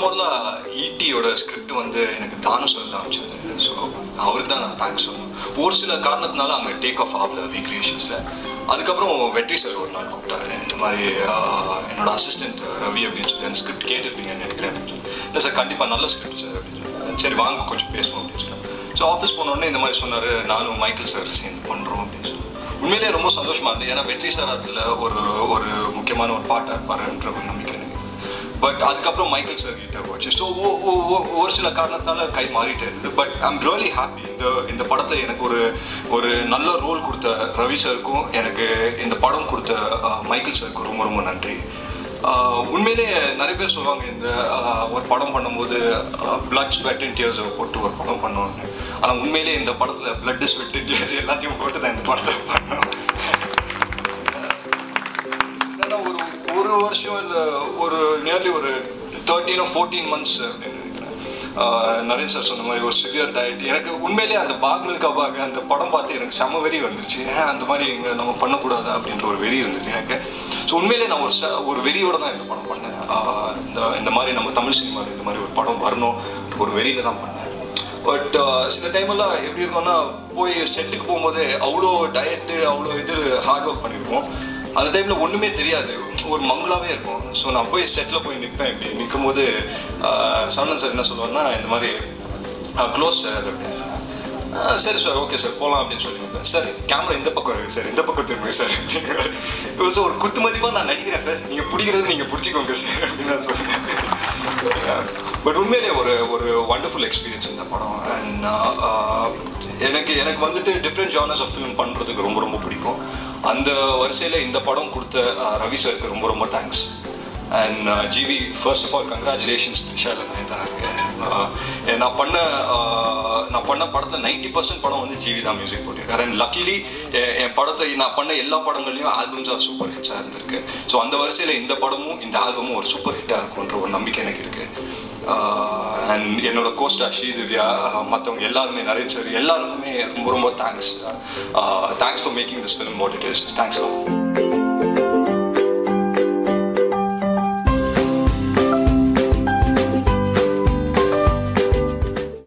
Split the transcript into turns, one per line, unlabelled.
முதல்ல ஈட்டியோட ஸ்கிரிப்ட் வந்து எனக்கு தானம் சொல்ல தான் அமைச்சது ஸோ அவருக்கு தான் நான் தேங்க்ஸ் சொல்லணும் ஒரு சில காரணத்தினால அங்கே டேக் ஆஃப் ஆகல வி கிரியேஷன்ஸில் அதுக்கப்புறம் வெற்றி சார் ஒரு நாள் கூப்பிட்டாரு இந்த மாதிரி ஆஹ், என்னோட அசிஸ்டன்ட் ரவி அப்படின்னு சொல்லி அந்த ஸ்கிரிப்ட் கேட்டிருப்பீங்கன்னு நினைக்கிறேன் அப்படின்னு சொல்லி இல்லை சார் கண்டிப்பாக நல்ல ஸ்கிரிப்ட் சார் அப்படின்னு சொல்லி சரி வாங்க கொஞ்சம் பேசுவோம் அப்படின்னு சொல்லி ஸோ ஆஃபீஸ் போனோடனே இந்த மாதிரி சொன்னார் நானும் மைக்கேல் சார் சேர்ந்து பண்ணுறோம் அப்படின்னு சொல்லி உண்மையிலேயே ரொம்ப சந்தோஷமா இருந்தது ஏன்னா வெற்றி சார் அதில் ஒரு ஒரு முக்கியமான ஒரு பாட்டாக இருப்பாருன்ற ஒரு நம்பிக்கை எனக்கு பட் அதுக்கப்புறம் மைக்கேல் சார் கிட்ட போச்சு ஸோ ஒரு சில காரணத்தால கை மாறிட்டே இருந்தது பட் ஐம் ரியலி ஹாப்பி இந்த இந்த படத்தில் எனக்கு ஒரு ஒரு நல்ல ரோல் கொடுத்த ரவி சாருக்கும் எனக்கு இந்த படம் கொடுத்த அஹ், மைக்கேல் சாருக்கும் ரொம்ப ரொம்ப நன்றி ஆஹ் உண்மையிலே நிறைய பேர் சொல்லுவாங்க இந்த ஆஹ், ஒரு படம் பண்ணும்போது பிளட் ஸ்வெட் அண்ட் டியர்ஸ் போட்டு ஒரு படம் பண்ணுவாங்க ஆனால் உண்மையிலே இந்த படத்தில் பிளட் ஸ்வெட் டியர்ஸ் எல்லாத்தையும் போட்டு தான் இந்த படத்தை பண்ணோம் என்னன்னா ஒரு ஒரு வருஷம் இல்லை ஒரு நியர்லி ஒரு தேர்ட்டீனோ ஃபோர்டீன் மந்த்ஸ் அப்படின்னு நினைக்கிறேன் ஆஹ் நரேன் சார் சொன்ன மாதிரி ஒரு சிவியர் டயட் எனக்கு உண்மையிலேயே அந்த பாக் மில்கா பாக் அந்த படம் பார்த்து எனக்கு செம வெறி வந்துருச்சு ஏன் அந்த மாதிரி இங்கே நம்ம பண்ணக்கூடாது அப்படின்ற ஒரு வெறி இருந்துச்சு எனக்கு ஸோ உண்மையிலே நான் ஒரு ச- ஒரு வெறியோட தான் இந்த படம் பண்ணேன் ஆஹ் இந்த இந்த மாதிரி நம்ம தமிழ் சினிமாவில் இந்த மாதிரி ஒரு படம் வரணும் ஒரு வெறியில தான் பண்ணேன் பட் சில டைம் எல்லாம் எப்படி இருக்கும்னா போய் செட்டுக்கு போகும்போது அவ்வளோ டயட்டு அவ்வளோ இது ஹார்ட் ஒர்க் பண்ணியிருப்போம் அந்த டைமில் ஒன்றுமே தெரியாது ஒரு மங்களாவே இருக்கும் ஸோ நான் போய் செட்டில் போய் நிற்பேன் இப்படி நிற்கும் போது சரவணன் சார் என்ன சொல்லுவாருன்னா இந்த மாதிரி க்ளோஸ் சார் அப்படின்னு ஆ, சரி சார் ஓகே சார் போகலாம் அப்படின்னு சொல்லியிருந்தேன் சார் கேமரா இந்த பக்கம் இருக்கு சார் இந்த பக்கம் திரும்புங்க சார் அப்படிங்கிற ஸோ ஒரு குத்து மதிப்பாக நான் நடிக்கிறேன் சார் நீங்கள் பிடிக்கிறது நீங்கள் பிடிச்சிக்கோங்க சார் அப்படின்னு நான் சொன்னேன் பட் உண்மையிலே ஒரு ஒரு வண்டர்ஃபுல் எக்ஸ்பீரியன்ஸ் இந்த படம் அண்ட் எனக்கு எனக்கு வந்துட்டு டிஃப்ரெண்ட் ஜானர்ஸ் ஆஃப் ஃபிலிம் பண்ணுறதுக்கு ரொம்ப ரொம்ப பிடிக்கும் அந்த வரிசையில் இந்த படம் கொடுத்த அஹ், ரவி சாருக்கு ரொம்ப ரொம்ப thanks and GV first of all congratulations த்ரிஷால நான் நான் பண்ண uh, நான் பண்ண படத்தில் நைன்டி பர்சன்ட் படம் வந்து ஜிவி தான் மியூசிக் போட்டிருக்காரு அண்ட் லக்கிலி என் படத்தை நான் பண்ண எல்லா படங்களையும் ஆல்பம்ஸ் ஆஃப் சூப்பர் ஹிட்ஸாக இருந்திருக்கு ஸோ அந்த வரிசையில் இந்த படமும் இந்த ஆல்பமும் ஒரு சூப்பர் ஹிட்டாக இருக்கும்ன்ற ஒரு நம்பிக்கை எனக்கு இருக்கு அண்ட் என்னோட கோஸ்டா ஸ்ரீதிவ்யா மற்றவங்க எல்லாருமே நரேன் சார் எல்லாருக்குமே ரொம்ப ரொம்ப thanks thanks for making this film what it is thanks